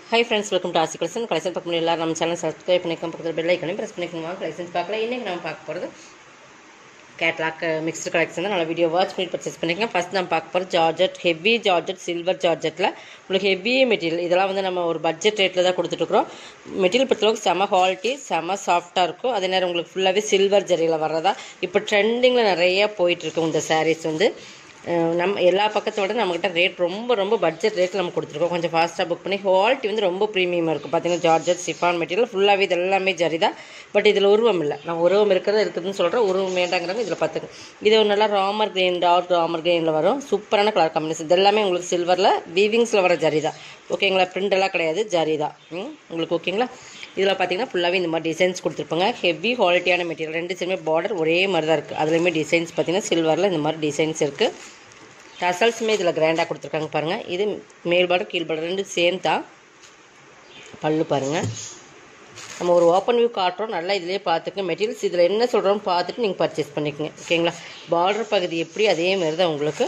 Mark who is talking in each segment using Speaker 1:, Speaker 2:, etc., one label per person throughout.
Speaker 1: high friends welcome to Aasi collection collection பார்க்க முடியல எல்லாரும் நம்ம சேனல் சப்ஸ்கிரைப் பண்ணிக்கோங்க பக்கத்தில் பெல் ஐக்கனையும் ப்ரெஸ் பண்ணிக்கோங்க கலெக்ஷன்ஸ் பார்க்கல இன்றைக்கி நம்ம பார்க்க போகிறது கேட்லாக் மிக்ஸ்டு கலெக்ஷன் தான் நல்லா வீடியோ வாட்ச் பண்ணி பர்ச்சேஸ் பண்ணிக்கோங்க ஃபஸ்ட் நம்ம பார்க்க போகிறது ஜார்ஜெட் ஹெவி ஜார்ஜெட் சில்வர் ஜார்ஜெட்டில் உங்களுக்கு ஹெவி மெட்டீரியல் இதெல்லாம் வந்து நம்ம ஒரு பட்ஜெட் ரேட்டில் தான் கொடுத்துட்ருக்குறோம் மெட்டீரியல் பொறுத்தளவுக்கு செம குவாலிட்டி செம சாஃப்ட்டாக இருக்கும் அதே நேரம் உங்களுக்கு ஃபுல்லாகவே சில்வர் ஜரியில் வர்றதா இப்போ ட்ரெண்டிங்கில் நிறைய போயிட்டுருக்கு இந்த சாரீஸ் வந்து அஹ் நம்ம எல்லா பக்கத்தை விட நம்மக்கிட்ட ரேட் ரொம்ப ரொம்ப பட்ஜெட் ரேட்டில் நம்ம கொடுத்துருக்கோம் கொஞ்சம் ஃபாஸ்ட்டாக புக் பண்ணி குவாலிட்டி வந்து ரொம்ப ப்ரீமியமாக இருக்கும் பார்த்தீங்கன்னா ஜார்ஜெட் சிஃபான் மெட்டீரியல் ஃபுல்லாகவே இது எல்லாமே ஜரிதான் பட் இதில் உருவம் இல்லை நான் உருவம் இருக்கிறது இருக்குதுன்னு சொல்கிறேன் உருவம் வேண்டாங்கிறவங்க இதில் பார்த்துங்க இது ஒரு நல்லா ராமர் கிரீன் டார்க் ராமர் கிரீனில் வரும் சூப்பரான கலர் காம்பினேஷன் இது எல்லாமே உங்களுக்கு சில்வரில் வீவிங்ஸில் வர ஜரி தான் ஓகேங்களா பிரிண்ட் எல்லாம் கிடையாது ஜரி தான் ம், உங்களுக்கு ஓகேங்களா இதில் பார்த்தீங்கன்னா ஃபுல்லாகவே இந்த மாதிரி டிசைன்ஸ் கொடுத்துருப்பாங்க ஹெவி குவாலிட்டியான மெட்டீரியல் ரெண்டு சைடுமே பார்டர் ஒரே மாதிரி தான் இருக்குது அதுலேயுமே டிசைன்ஸ் பார்த்தீங்கன்னா சில்வரில் இந்த மாதிரி டிசைன்ஸ் இருக்குது டசல்ஸுமே இதில் கிராண்டாக கொடுத்துருக்காங்க பாருங்கள் இது மேல் பார்டர் கீழ் பார்டர் ரெண்டு சேம் தான் பல்லு பாருங்கள் நம்ம ஒரு ஓப்பன் வியூ காட்டுறோம் நல்லா இதிலே பார்த்துக்க மெட்டீரியல்ஸ் இதில் என்ன சொல்கிறோம் பார்த்துட்டு நீங்கள் பர்ச்சேஸ் பண்ணிக்கோங்க ஓகேங்களா பார்டர் பகுதி எப்படி அதே மாதிரி தான் உங்களுக்கு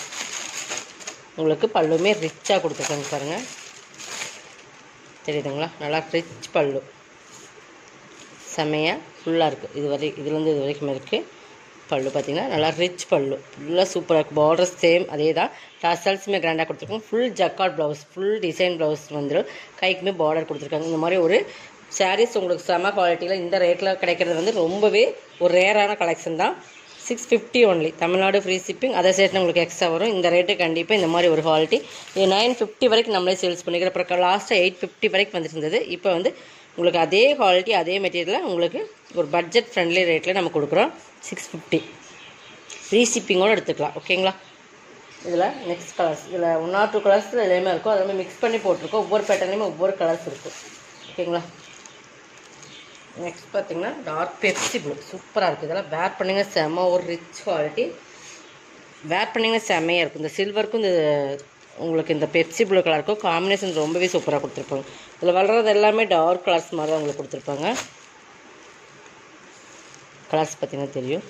Speaker 1: உங்களுக்கு பல்லுமே ரிச்சாக கொடுத்துருக்காங்க பாருங்கள் தெரியுதுங்களா நல்லா ரிச் பல்லு செமையாக ஃபுல்லாக இருக்குது இது வரை இதுலேருந்து இது வரைக்கும் இருக்குது பல்லு பார்த்தீங்கன்னா நல்லா ரிச் பல்லு ஃபுல்லாக சூப்பராக இருக்குது பார்டர் சேம் அதே தான் டசல்ஸுமே கிராண்டாக கொடுத்துருக்கோம் full jacquard blouse full design blouse வந்துடும் கைக்குமே பார்டர் கொடுத்துருக்காங்க இந்த மாதிரி ஒரு சாரீஸ் உங்களுக்கு செம குவாலிட்டியில் இந்த ரேட்டில் கிடைக்கிறது வந்து ரொம்பவே ஒரு ரேரான கலெக்ஷன் தான் six fifty only Tamil Nadu free shipping அதை சேர்த்து உங்களுக்கு எக்ஸ்ட்ரா வரும் இந்த ரேட்டு கண்டிப்பாக இந்த மாதிரி ஒரு குவாலிட்டி இது நைன் ஃபிஃப்டி வரைக்கும் நம்மளே சேல்ஸ் பண்ணிக்கிறோம் அப்புறம் லாஸ்ட்டாக எயிட் ஃபிஃப்டி வரைக்கும் வந்துட்டு இருந்தது இப்போ வந்து உங்களுக்கு அதே குவாலிட்டி அதே மெட்டீரியலில் உங்களுக்கு ஒரு பட்ஜெட் ஃப்ரெண்ட்லி ரேட்டில் நம்ம கொடுக்குறோம் சிக்ஸ் ஃபிஃப்டி ஃப்ரீ ஷிப்பிங்கோடு எடுத்துக்கலாம் ஓகேங்களா இதில் நெக்ஸ்ட் கலர்ஸ் இதில் ஒன் ஆர் டூ கலர்ஸில் எல்லாமே இருக்கும் அதை மிக்ஸ் பண்ணி போட்டிருக்கோம் ஒவ்வொரு பேட்டர்லையுமே ஒவ்வொரு கலர்ஸ் இருக்கும் ஓகேங்களா நெக்ஸ்ட் பார்த்தீங்கன்னா டார்க் பெப்சி ப்ளூ சூப்பராக இருக்குது இதெல்லாம் வேர் பண்ணிங்க செம்ம ஒரு ரிச் குவாலிட்டி வேர் பண்ணிங்கன்னா செம்மையாக இருக்கும் இந்த சில்வருக்கும் இந்த உங்களுக்கு இந்த பெப்சி ப்ளூ கலருக்கும் காம்பினேஷன் ரொம்பவே சூப்பராக கொடுத்துருப்பாங்க இதில் வளர்றது எல்லாமே டார்க் கலர்ஸ் மாதிரி தான் உங்களுக்கு கொடுத்துருப்பாங்க கலர்ஸ் பார்த்தீங்கன்னா தெரியும்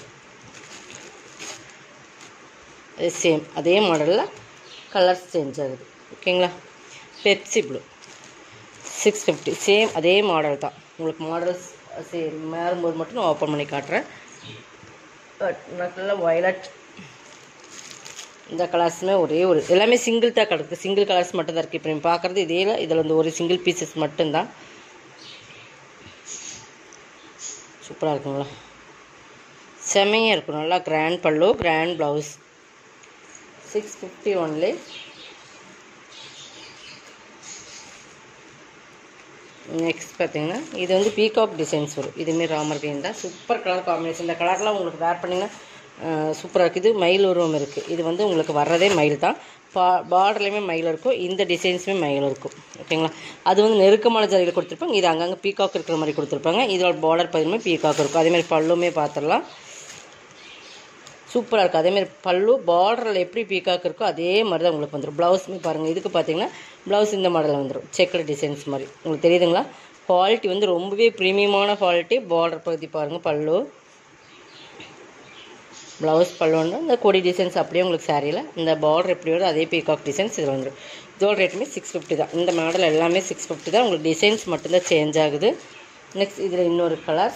Speaker 1: அது சேம் அதே மாடலில் கலர்ஸ் சேஞ்ச் ஆகுது ஓகேங்களா Pepsi blue six fifty same அதே மாடல் தான் உங்களுக்கு மாடல்ஸ் சேம் மாறும்போது மட்டும் நான் ஓப்பன் பண்ணி காட்டுறேன் பட் நல்ல வயலட் இந்த கலர்ஸுமே ஒரே ஒரு எல்லாமே சிங்கிள் தான் கிடக்கு சிங்கிள் கலர்ஸ் மட்டும் தான் இருக்குது இப்போ நீங்கள் பார்க்குறது இதே இதில் வந்து ஒரு சிங்கிள் பீசஸ் மட்டும்தான் சூப்பராக இருக்குங்களா செமையாக இருக்கும் நல்லா கிராண்ட் பல்லு grand blouse six fifty only next பார்த்தீங்கன்னா இது வந்து பீகாக் டிசைன்ஸ் வரும் இதுமாரி ராமர் கிரீன் தான் சூப்பர் கலர் காம்பினேஷன் இந்த கலர்லாம் உங்களுக்கு வேர் பண்ணிங்கன்னா சூப்பராக இருக்குது மயில் உருவம் இருக்குது இது வந்து உங்களுக்கு வர்றதே மயில் தான் பா பார்டர்லேயுமே மயில் இருக்கும் இந்த டிசைன்ஸுமே மயில் இருக்கும் ஓகேங்களா அது வந்து நெருக்கமான ஜரியில் கொடுத்துருப்பாங்க இது அங்கங்கே பீகாக் இருக்கிற மாதிரி கொடுத்துருப்பாங்க இதோட பார்டர் பார்த்தீங்கன்னா பீகாக் இருக்கும் அதேமாதிரி பல்லுமே பார்த்துடலாம் சூப்பராக இருக்குது அதேமாதிரி பல்லு பார்டரில் எப்படி பீகாக் இருக்கோ அதே மாதிரி தான் உங்களுக்கு வந்துடும் ப்ளவுஸுமே பாருங்கள் இதுக்கு பார்த்தீங்கன்னா ப்ளவுஸ் இந்த மாடலில் வந்துடும் செக்கர் டிசைன்ஸ் மாதிரி உங்களுக்கு தெரியுதுங்களா குவாலிட்டி வந்து ரொம்பவே ப்ரீமியமான குவாலிட்டி பார்டர் பகுதி பாருங்கள் பல்லு ப்ளவுஸ் பல்லுன்னு இந்த கொடி டிசைன்ஸ் அப்படியே உங்களுக்கு சாரியில் இந்த பார்டர் எப்படி வருது அதே பீகாக் டிசைன்ஸ் இதில் வந்துடும் இதோட ரேட்டுமே சிக்ஸ் ஃபிஃப்டி தான் இந்த மாடல் எல்லாமே சிக்ஸ் ஃபிஃப்டி தான் உங்களுக்கு டிசைன்ஸ் மட்டும்தான் சேஞ்ச் ஆகுது நெக்ஸ்ட் இதில் இன்னொரு கலர்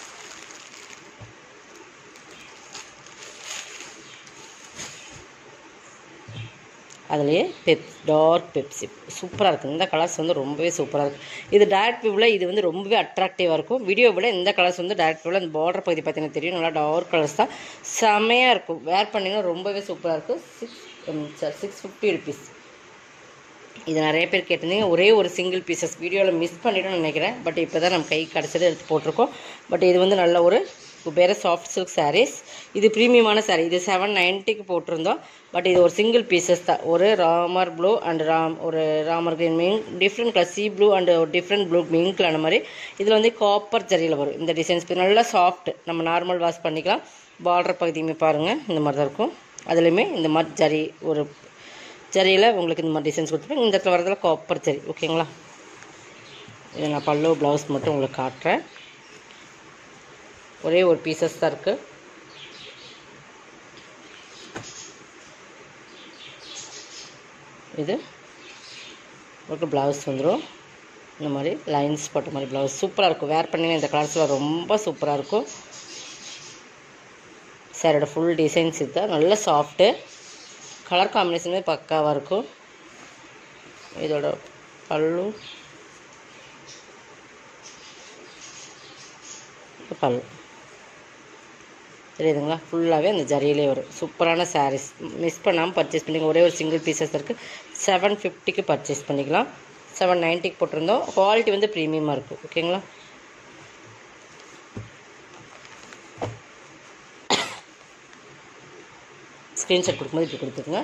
Speaker 1: அதுலேயே பெப் டார்க் பெப்சி சூப்பராக இருக்குது இந்த கலர்ஸ் வந்து ரொம்பவே சூப்பராக இருக்குது இது டேரக்ட் வியூவில் இது வந்து ரொம்பவே அட்ராக்டிவாக இருக்கும் வீடியோ விட இந்த கலர்ஸ் வந்து டேரக்ட் வியூவில் அந்த பார்டர் பகுதி பார்த்தீங்கன்னா தெரியும் நல்லா டார்க் கலர்ஸ் தான் செம்மையாக இருக்கும் வேர் பண்ணிங்கன்னா ரொம்பவே சூப்பராக இருக்கும் சிக்ஸ் சிக்ஸ் ஃபிஃப்டி ருபீஸ் இது நிறைய பேர் கேட்டிருந்தீங்க ஒரே ஒரு சிங்கிள் பீசஸ் வீடியோவில் மிஸ் பண்ணிட்டோம்னு நினைக்கிறேன் பட் இப்போ தான் நம்ம கை கிடச்சது எடுத்து போட்டிருக்கோம் பட் இது வந்து நல்ல ஒரு வேறு சாஃப்ட் சில்க் சாரீஸ் இது ப்ரீமியமான சாரீ இது செவன் நைன்ட்டிக்கு போட்டிருந்தோம் பட் இது ஒரு சிங்கிள் பீசஸ் தான் ஒரு ராமர் ப்ளூ அண்ட் ராம் ஒரு ராமர் கிரீன் மீன் டிஃப்ரெண்ட் கலர் சி ப்ளூ அண்ட் ஒரு டிஃப்ரெண்ட் ப்ளூ மீன்கலான மாதிரி இதில் வந்து காப்பர் ஜரியில் வரும் இந்த டிசைன்ஸ் நல்லா சாஃப்ட் நம்ம நார்மல் வாஷ் பண்ணிக்கலாம் பார்டர் பகுதியுமே பாருங்கள் இந்த மாதிரி தான் இருக்கும் அதுலேயுமே இந்த மாதிரி ஜரி ஒரு ஜரியில் உங்களுக்கு இந்த மாதிரி டிசைன்ஸ் கொடுத்துருப்பேன் இந்த இடத்துல வரதில் காப்பர் ஜரி ஓகேங்களா இது நான் பல்லு ப்ளவுஸ் மட்டும் உங்களுக்கு காட்டுறேன் ஒரே ஒரு பீசஸ் தான் இருக்குது இது உங்களுக்கு ப்ளவுஸ் வந்துடும் இந்த மாதிரி லைன்ஸ் போட்ட மாதிரி ப்ளவுஸ் சூப்பராக இருக்கும் வேர் பண்ணிங்கன்னா இந்த கலர்ஸில் ரொம்ப சூப்பராக இருக்கும் சாரோட ஃபுல் டிசைன்ஸ் இதுதான் நல்ல சாஃப்ட்டு கலர் காம்பினேஷனுமே பக்காவாக இருக்கும் இதோட பல்லு இது பல்லு தெரியுதுங்களா ஃபுல்லாகவே அந்த ஜரியிலே வரும் சூப்பரான சாரீஸ் மிஸ் பண்ணாமல் பர்ச்சேஸ் பண்ணிங்க ஒரே ஒரு சிங்கிள் பீசஸ் இருக்குது செவன் ஃபிஃப்டிக்கு பர்ச்சேஸ் பண்ணிக்கலாம் செவன் நைன்ட்டிக்கு போட்டிருந்தோம் குவாலிட்டி வந்து ப்ரீமியமாக இருக்கும் ஓகேங்களா ஸ்க்ரீன்ஷாட் கொடுக்கும்போது இப்படி கொடுத்துருங்க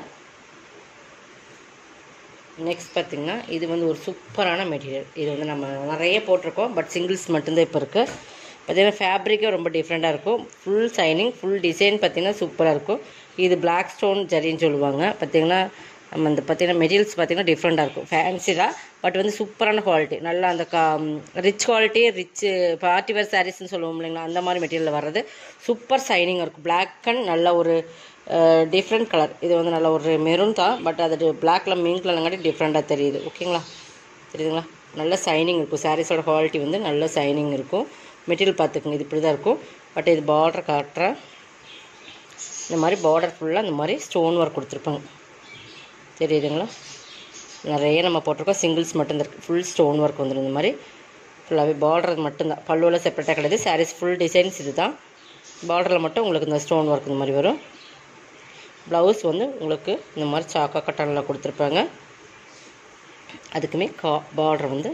Speaker 1: நெக்ஸ்ட் பார்த்திங்கன்னா இது வந்து ஒரு சூப்பரான மெட்டீரியல் இது வந்து நம்ம நிறைய போட்டிருக்கோம் பட் சிங்கிள்ஸ் மட்டும்தான் இப்போ இருக்குது பார்த்தீங்கன்னா ஃபேப்ரிக்கே ரொம்ப டிஃப்ரெண்ட்டாக இருக்கும் ஃபுல் சைனிங் ஃபுல் டிசைன் பார்த்திங்கன்னா சூப்பராக இருக்கும் இது பிளாக் ஸ்டோன் ஜரின்னு சொல்லுவாங்க பார்த்திங்கன்னா நம்ம இந்த பார்த்தீங்கன்னா மெட்டீரியல்ஸ் பார்த்திங்கன்னா டிஃப்ரெண்ட்டாக இருக்கும் ஃபேன்சி தான் பட் வந்து சூப்பரான குவாலிட்டி நல்லா அந்த கா rich quality rich party wear சாரீஸ்னு சொல்லுவோம் இல்லைங்களா அந்த மாதிரி மெட்டீரியலில் வர்றது சூப்பர் சைனிங் இருக்கும் பிளாக் அண்ட் நல்ல ஒரு டிஃப்ரெண்ட் கலர் இது வந்து நல்ல ஒரு மெரூன் தான் பட் அது பிளாக்ல மீன் கலருங்காட்டி டிஃப்ரெண்ட்டாக தெரியுது ஓகேங்களா தெரியுதுங்களா நல்ல சைனிங் இருக்கும் சாரீஸோட குவாலிட்டி வந்து நல்ல சைனிங் இருக்கும் மெட்டீரியல் பார்த்துக்குங்க இது இப்படி தான் இருக்கும் பட் இது பார்டர் காட்டுறேன் இந்த மாதிரி பார்டர் ஃபுல்லாக இந்த மாதிரி ஸ்டோன் ஒர்க் கொடுத்துருப்பாங்க தெரியுதுங்களா நிறைய நம்ம போட்டிருக்கோம் சிங்கிள்ஸ் மட்டும்தான் இருக்குது ஃபுல் ஸ்டோன் ஒர்க் வந்துடும் இந்த மாதிரி ஃபுல்லாகவே பார்டர் மட்டும்தான் பல்லுவில் செப்பரேட்டாக கிடையாது சாரீஸ் ஃபுல் டிசைன்ஸ் இது தான் பார்டரில் மட்டும் உங்களுக்கு இந்த ஸ்டோன் ஒர்க் இந்த மாதிரி வரும் ப்ளவுஸ் வந்து உங்களுக்கு இந்த மாதிரி சாக்கா கட்டனில் கொடுத்துருப்பாங்க அதுக்குமே கா பார்டர் வந்து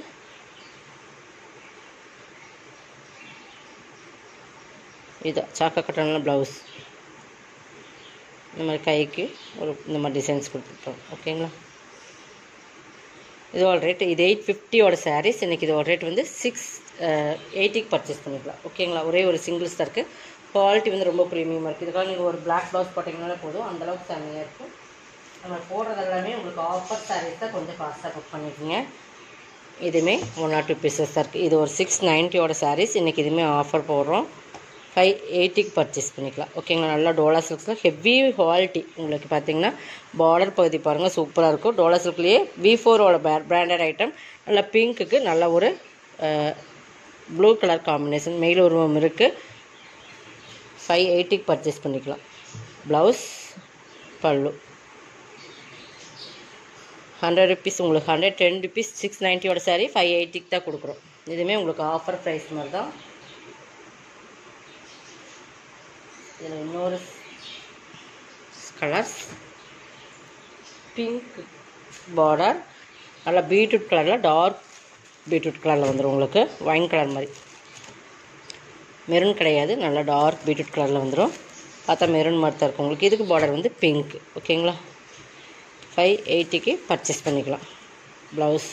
Speaker 1: இது சாக்கா கட்டனில் ப்ளவுஸ் இந்த மாதிரி கைக்கு ஒரு இந்த மாதிரி டிசைன்ஸ் கொடுத்துருப்போம் ஓகேங்களா இதோட ரேட் இது எயிட் ஃபிஃப்டியோட சாரீஸ் இன்றைக்கி இதோட ரேட் வந்து சிக்ஸ் எயிட்டிக்கு பர்ச்சேஸ் பண்ணிக்கலாம் ஓகேங்களா ஒரே ஒரு சிங்கிள்ஸ் தான் இருக்குது குவாலிட்டி வந்து ரொம்ப ப்ரீமியமாக இருக்குது இதுக்காக நீங்கள் ஒரு பிளாக் ப்ளவுஸ் போட்டிங்கனாலே போதும் அந்தளவுக்கு செம்மையாக இருக்கும் நம்ம போடுறது எல்லாமே உங்களுக்கு ஆஃபர் சாரீஸ் தான் கொஞ்சம் காஸ்ட்டாக புக் பண்ணிக்கோங்க இதுவுமே ஒன் ஆர் டூ பீசஸ் தான் இருக்குது இது ஒரு சிக்ஸ் நைன்ட்டியோட சாரீஸ் இன்றைக்கி இதுவுமே ஆஃபர் போடுறோம் ஃபைவ் எயிட்டிக்கு பர்ச்சேஸ் பண்ணிக்கலாம் ஓகேங்களா நல்லா டோலா சில்க்ஸில் ஹெவி குவாலிட்டி உங்களுக்கு பார்த்தீங்கன்னா பார்டர் பகுதி பாருங்கள் சூப்பராக இருக்கும் டோலா சில்க்லேயே வி ஃபோரோட பிராண்டட் ஐட்டம் நல்லா பிங்க்குக்கு நல்ல ஒரு ப்ளூ கலர் காம்பினேஷன் மெயில் உருவம் இருக்குது ஃபைவ் எயிட்டிக்கு பர்ச்சேஸ் பண்ணிக்கலாம் ப்ளவுஸ் பல்லு ஹண்ட்ரட் ருபீஸ் உங்களுக்கு ஹண்ட்ரட் டென் ருபீஸ் சிக்ஸ் நைன்ட்டியோட சாரி ஃபைவ் எயிட்டிக்கு தான் கொடுக்குறோம் இதுவுமே உங்களுக்கு ஆஃபர் ப்ரைஸ் மாதிரி தான் இதில் இன்னொரு கலர்ஸ் பிங்க் பார்டர் நல்லா பீட்ரூட் கலரில் டார்க் பீட்ரூட் கலரில் வந்துடும் உங்களுக்கு ஒயின் கலர் மாதிரி மெரூன் கிடையாது நல்லா டார்க் பீட்ரூட் கலரில் வந்துடும் பார்த்தா மெரூன் மாதிரி தான் இருக்கும் உங்களுக்கு இதுக்கு பார்டர் வந்து பிங்க் ஓகேங்களா ஃபைவ் எயிட்டிக்கு பர்ச்சேஸ் பண்ணிக்கலாம் ப்ளவுஸ்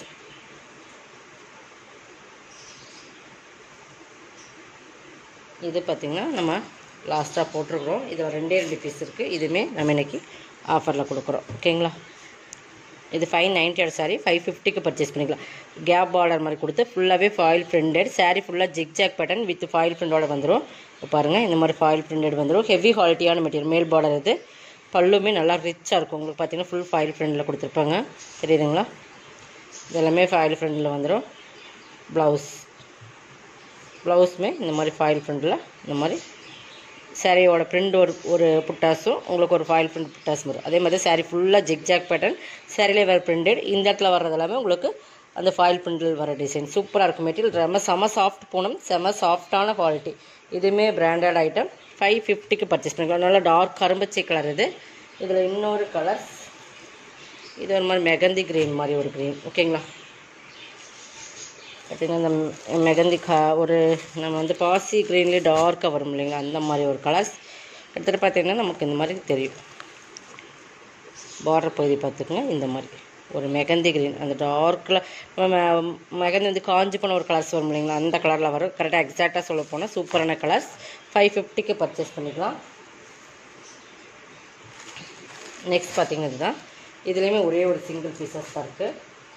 Speaker 1: இது பார்த்திங்கன்னா நம்ம லாஸ்ட்டாக போட்டிருக்கிறோம் இதில் ரெண்டே ரெண்டு பீஸ் இருக்குது இதுவுமே நம்ம இன்றைக்கி ஆஃபரில் கொடுக்குறோம் ஓகேங்களா இது ஃபைவ் நைன்ட்டியோட சாரி ஃபைவ் ஃபிஃப்டிக்கு பர்ச்சேஸ் பண்ணிக்கலாம் கேப் பார்டர் மாதிரி கொடுத்து ஃபுல்லாகவே ஃபாயில் பிரிண்டட் சாரீ ஃபுல்லாக ஜிக்ஜாக் பேட்டர்ன் வித் ஃபாயில் பிரிண்டோட வந்துடும் பாருங்கள் இந்த மாதிரி ஃபாயில் பிரிண்டட் வந்துடும் ஹெவி குவாலிட்டியான மெட்டீரியல் மேல் பார்டர் இது பல்லுமே நல்லா ரிச்சாக இருக்கும் உங்களுக்கு பார்த்தீங்கன்னா ஃபுல் ஃபாயில் ஃப்ரெண்டில் கொடுத்துருப்பாங்க தெரியுதுங்களா இதெல்லாமே ஃபாயில் ஃப்ரெண்டில் வந்துடும் ப்ளவுஸ் ப்ளவுஸுமே இந்த மாதிரி ஃபாயில் ஃப்ரெண்டில் இந்த மாதிரி சாரியோட பிரிண்ட் ஒரு ஒரு புட்டாஸும் உங்களுக்கு ஒரு ஃபாயில் பிரிண்ட் புட்டாஸ் வரும் அதே மாதிரி சாரீ ஃபுல்லாக ஜிக்ஜாக் பேட்டர்ன் சாரிலே வேறு பிரிண்டட் இந்த இடத்துல வர்றது எல்லாமே உங்களுக்கு அந்த ஃபாயில் பிரிண்டில் வர டிசைன் சூப்பராக இருக்கும் மெட்டீரியல் ரொம்ப செம சாஃப்ட் பூனம் செம சாஃப்டான குவாலிட்டி இதுவுமே பிராண்டட் ஐட்டம் ஃபைவ் ஃபிஃப்டிக்கு பர்ச்சேஸ் பண்ணிக்கலாம் நல்லா டார்க் கரும்பச்சை கலர் இது இதில் இன்னொரு கலர் இது ஒரு மாதிரி மெகந்தி க்ரீன் மாதிரி ஒரு க்ரீன் ஓகேங்களா பார்த்திங்கன்னா இந்த மெகந்தி கா ஒரு நம்ம வந்து பாசி க்ரீன்லேயே டார்க்காக வரும் இல்லைங்களா அந்த மாதிரி ஒரு கலர்ஸ் எடுத்துகிட்டு பார்த்திங்கன்னா நமக்கு இந்த மாதிரி தெரியும் பார்டர் பகுதி பார்த்துக்குங்க இந்த மாதிரி ஒரு மெகந்தி க்ரீன் அந்த டார்க்கில் மெகந்தி வந்து காஞ்சி போன ஒரு கலர்ஸ் வரும் இல்லைங்களா அந்த கலரில் வரும் கரெக்டாக எக்ஸாக்டாக சொல்ல போனால் சூப்பரான கலர்ஸ் ஃபைவ் ஃபிஃப்டிக்கு பர்ச்சேஸ் பண்ணிக்கலாம் நெக்ஸ்ட் பார்த்திங்கன்னா இதுதான் இதுலேயுமே ஒரே ஒரு சிங்கிள் பீசஸ் தான் இருக்குது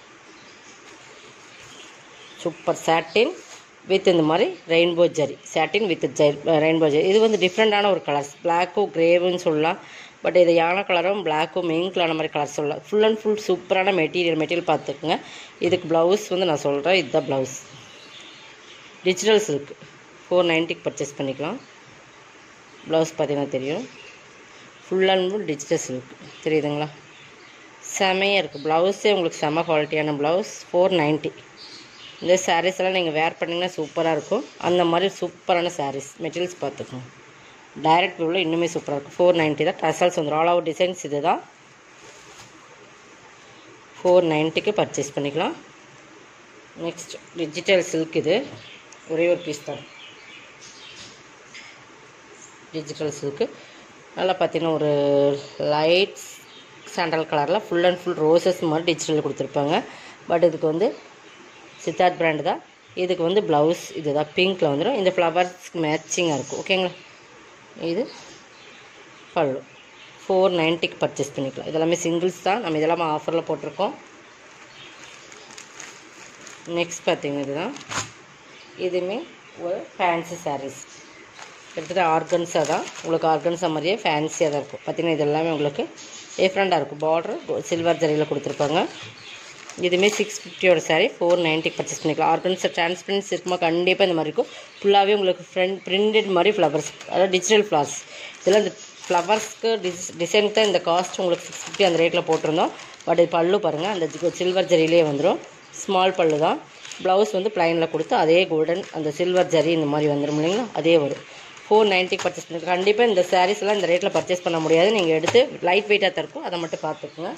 Speaker 1: சூப்பர் சாட்டின் வித் இந்த மாதிரி rainbow zari satin with zari rainbow zari இது வந்து டிஃப்ரெண்ட்டான ஒரு கலர்ஸ் பிளாக்கும் கிரேவுன்னு சொல்லலாம் பட் இது யானை கலரும் பிளாக்கும் மெயின் கலரான மாதிரி கலர் சொல்லலாம் ஃபுல் அண்ட் ஃபுல் சூப்பரான மெட்டீரியல் மெட்டீரியல் பார்த்துக்குங்க இதுக்கு ப்ளவுஸ் வந்து நான் சொல்கிறேன் இதுதான் ப்ளவுஸ் டிஜிட்டல் சில்க் ஃபோர் நைன்ட்டிக்கு பர்ச்சேஸ் பண்ணிக்கலாம் ப்ளவுஸ் பார்த்தீங்கன்னா தெரியும் full and full digital silk தெரியுதுங்களா செமையாக இருக்குது ப்ளவுஸே உங்களுக்கு செம குவாலிட்டியான ப்ளவுஸ் ஃபோர் நைன்ட்டி இந்த சாரீஸ் எல்லாம் நீங்கள் வேர் பண்ணிங்கன்னா சூப்பராக இருக்கும் அந்த மாதிரி சூப்பரான சாரீஸ் மெட்டீரியல்ஸ் பார்த்துக்கோங்க டைரக்ட் வியூவில் இன்னுமே சூப்பராக இருக்கும் ஃபோர் நைன்ட்டி தான் டசல்ஸ் வந்துடும் ஆல் அவுட் டிசைன்ஸ் இது தான் ஃபோர் நைன்ட்டிக்கு பர்ச்சேஸ் பண்ணிக்கலாம் நெக்ஸ்ட் டிஜிட்டல் சில்க் இது ஒரே ஒரு பீஸ் தான் டிஜிட்டல் சில்க்கு நல்லா பார்த்தீங்கன்னா ஒரு லைட் சாண்டல் கலரில் ஃபுல் அண்ட் ஃபுல் ரோசஸ் மாதிரி டிஜிட்டல் கொடுத்துருப்பாங்க பட் இதுக்கு வந்து சித்தார்த் பிராண்டு தான் இதுக்கு வந்து ப்ளவுஸ் இதுதான் பிங்க்கில் வந்துடும் இந்த ஃப்ளவர்ஸ்க்கு மேட்சிங்காக இருக்கும் ஓகேங்களா இது பல்லு ஃபோர் நைன்ட்டிக்கு பர்ச்சேஸ் பண்ணிக்கலாம் இதெல்லாமே சிங்கிள்ஸ் தான் நம்ம இதெல்லாமே ஆஃபரில் போட்டிருக்கோம் நெக்ஸ்ட் பார்த்தீங்க இதுதான் இதுவுமே ஒரு ஃபேன்சி சாரீஸ் கிட்டத்தட்ட ஆர்கன்ஸாக தான் உங்களுக்கு ஆர்கன்ஸா மாதிரியே ஃபேன்சியாக தான் இருக்கும் பார்த்தீங்கன்னா இது எல்லாமே உங்களுக்கு டிஃப்ரெண்ட்டாக இருக்கும் பார்டர் சில்வர் ஜரியில் கொடுத்துருப்பாங்க இதுவுமே சிக்ஸ் ஃபிஃப்டியோட சாரீ ஃபோர் நைன்ட்டிக்கு பர்ச்சேஸ் பண்ணிக்கலாம் ஆர்கன்ஸா டிரான்ஸ்பரன்ஸ் இருக்குமா கண்டிப்பாக இந்த மாதிரி இருக்கும் ஃபுல்லாகவே உங்களுக்கு ஃப்ரண்ட் பிரிண்டட் மாதிரி ஃப்ளவர்ஸ் அதாவது டிஜிட்டல் ஃப்ளவர்ஸ் இதெல்லாம் இந்த ஃப்ளவர்ஸ்க்கு டிஸ் டிசைன் தான் இந்த காஸ்ட் உங்களுக்கு சிக்ஸ் ஃபிஃப்டி அந்த ரேட்டில் போட்டிருந்தோம் பட் இது பல்லு பாருங்கள் அந்த சில்வர் ஜரியிலே வந்துடும் ஸ்மால் பல்லு தான் ப்ளவுஸ் வந்து ப்ளைனில் கொடுத்து அதே கோல்டன் அந்த சில்வர் ஜரி இந்த மாதிரி வந்துடும் இல்லைங்களா அதே வரும் ஃபோர் நைன்ட்டிக்கு பர்ச்சேஸ் பண்ணி கண்டிப்பாக இந்த சாரீஸ் எல்லாம் இந்த ரேட்டில் பர்ச்சேஸ் பண்ண முடியாது நீங்கள் எடுத்து லைட் வெயிட்டாக தான் இருக்கும் அதை மட்டும் பார்த்துக்குங்க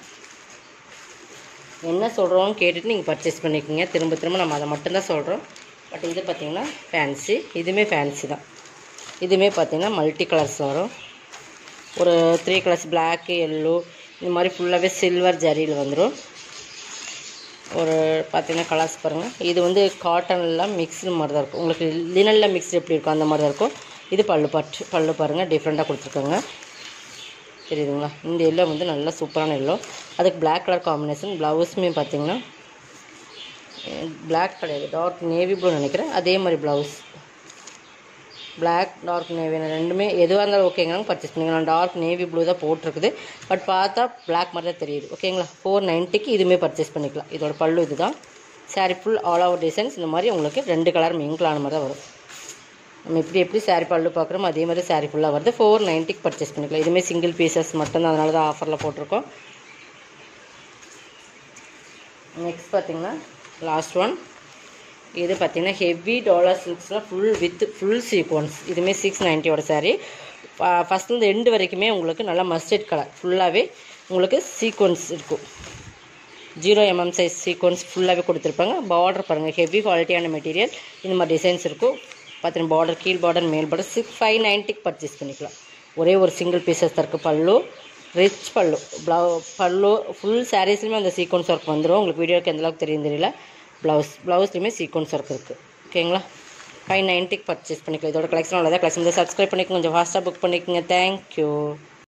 Speaker 1: என்ன சொல்கிறோம் கேட்டுட்டு நீங்கள் பர்ச்சேஸ் பண்ணிக்கோங்க திரும்ப திரும்ப நம்ம அதை மட்டும்தான் சொல்கிறோம் பட் இது பார்த்தீங்கன்னா ஃபேன்சி இதுவுமே ஃபேன்சி தான் இதுவுமே பார்த்தீங்கன்னா மல்டி கலர்ஸில் வரும் ஒரு த்ரீ கலர்ஸ் பிளாக்கு எல்லோ இந்த மாதிரி ஃபுல்லாகவே சில்வர் ஜரியில் வந்துடும் ஒரு பார்த்தீங்கன்னா கலர்ஸ் பாருங்கள் இது வந்து காட்டன்லாம் மிக்ஸ்டு மாதிரி தான் இருக்கும் உங்களுக்கு லினலில் மிக்ஸ்டு எப்படி இருக்கும் அந்த மாதிரி தான் இருக்கும் இது பல்லு பட்டு பல்லு பாருங்கள் டிஃப்ரெண்ட்டாக கொடுத்துருக்காங்க தெரியுதுங்களா இந்த எல்லோ வந்து நல்லா சூப்பரான எல்லோ அதுக்கு Black கலர் காம்பினேஷன் ப்ளவுஸுமே பார்த்தீங்கன்னா Black கிடையாது டார்க் நேவி ப்ளூ நினைக்கிறேன் அதே மாதிரி ப்ளவுஸ் Black டார்க் நேவி ரெண்டுமே எதுவாக இருந்தாலும் ஓகேங்க பர்ச்சேஸ் பண்ணிக்கலாம் டார்க் நேவி ப்ளூ தான் போட்டிருக்குது பட் பார்த்தா Black மாதிரி தான் தெரியுது ஓகேங்களா ஃபோர் நைன்ட்டிக்கு இதுவுமே பர்ச்சேஸ் பண்ணிக்கலாம் இதோட பல்லு இதுதான் sari full all over designs இந்த மாதிரி உங்களுக்கு ரெண்டு கலர் மிங்கிளான மாதிரி தான் வரும் நம்ம எப்படி எப்படி சாரி பல்லு பார்க்குறோமோ அதே மாதிரி சாரி ஃபுல்லாக வருது ஃபோர் நைன்ட்டிக்கு பர்ச்சேஸ் பண்ணிக்கலாம் இதுவுமே சிங்கிள் பீசஸ் மட்டும்தான் அதனால தான் ஆஃபரில் போட்டிருக்கோம் நெக்ஸ்ட் பார்த்தீங்கன்னா லாஸ்ட் ஒன் இது பார்த்தீங்கன்னா ஹெவி டாலர் சில்க்ஸில் ஃபுல் வித் ஃபுல் சீக்வன்ஸ் இதுவுமே சிக்ஸ் நைன்ட்டியோட சாரீ ஃபஸ்ட்லேருந்து எண்டு வரைக்குமே உங்களுக்கு நல்லா மஸ்டர்ட் கலர் ஃபுல்லாகவே உங்களுக்கு சீக்வன்ஸ் இருக்கும் ஜீரோ எம்எம் சைஸ் சீக்வன்ஸ் ஃபுல்லாகவே கொடுத்துருப்பாங்க பார்டர் பாருங்கள் ஹெவி குவாலிட்டியான மெட்டீரியல் இந்த மாதிரி டிசைன்ஸ் இருக்கும் பார்த்தீங்கன்னா பார்டர் கீழ் பார்டர் மேல் பார்டர் சிக்ஸ் ஃபைவ் நைன்ட்டிக்கு பர்ச்சேஸ் பண்ணிக்கலாம் ஒரே ஒரு சிங்கிள் பீசஸ் தான் இருக்குது பல்லு ரிச் பல்லு ப்ளவு பல்லு ஃபுல் சாரீஸ்லையுமே அந்த சீக்வன்ஸ் ஒர்க் வந்துடும் உங்களுக்கு வீடியோக்கு எந்த அளவுக்கு தெரியும் தெரியல ப்ளவுஸ் ப்ளவுஸ்லையுமே சீக்வன்ஸ் ஒர்க் இருக்குது ஓகேங்களா ஃபைவ் நைன்ட்டிக்கு பர்ச்சேஸ் பண்ணிக்கலாம் இதோட கலெக்ஷன் அவ்வளோதான் கலெக்ஷன் சப்ஸ்கிரைப் பண்ணிக்கோங்க கொஞ்சம் ஃபாஸ்ட்டாக புக் பண்ணிக்கோங்க தேங்க்யூ